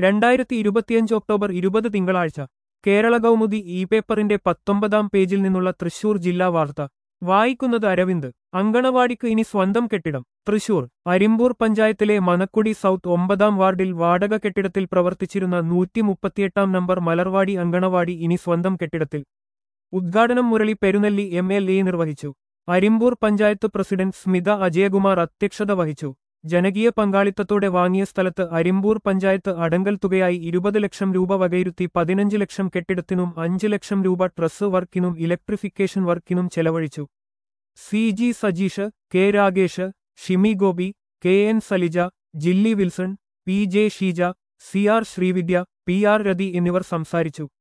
രണ്ടായിരത്തി ഇരുപത്തിയഞ്ച് ഒക്ടോബർ ഇരുപത് തിങ്കളാഴ്ച കേരള കൗമുദി ഇ പേപ്പറിന്റെ പത്തൊമ്പതാം പേജിൽ നിന്നുള്ള തൃശൂർ ജില്ലാ വാർത്ത വായിക്കുന്നത് അരവിന്ദ് അങ്കണവാടിക്ക് ഇനി സ്വന്തം കെട്ടിടം തൃശൂർ അരിമ്പൂർ പഞ്ചായത്തിലെ മനക്കുടി സൗത്ത് ഒമ്പതാം വാർഡിൽ വാടക കെട്ടിടത്തിൽ പ്രവർത്തിച്ചിരുന്ന നൂറ്റി മുപ്പത്തിയെട്ടാം നമ്പർ മലർവാടി അങ്കണവാടി ഇനി സ്വന്തം കെട്ടിടത്തിൽ ഉദ്ഘാടനം Murali Perunnelli M L A നിർവഹിച്ചു അരിമ്പൂർ പഞ്ചായത്ത് പ്രസിഡന്റ് സ്മിത അജയകുമാർ അധ്യക്ഷത വഹിച്ചു ജനകീയ പങ്കാളിത്തത്തോടെ വാങ്ങിയ സ്ഥലത്ത് അരിമ്പൂർ പഞ്ചായത്ത് അടങ്കൽ തുകയായി ഇരുപത് ലക്ഷം രൂപ വകയിരുത്തി പതിനഞ്ച് ലക്ഷം കെട്ടിടത്തിനും അഞ്ച് ലക്ഷം രൂപ ട്രസ് വർക്കിനും ഇലക്ട്രിഫിക്കേഷൻ വർക്കിനും ചെലവഴിച്ചു C G Sajeesh K Ragesh Shimi Gopi K N Salija Jilly Wilson P J Sheeja C R Sreevidya P R Rathi എന്നിവർ സംസാരിച്ചു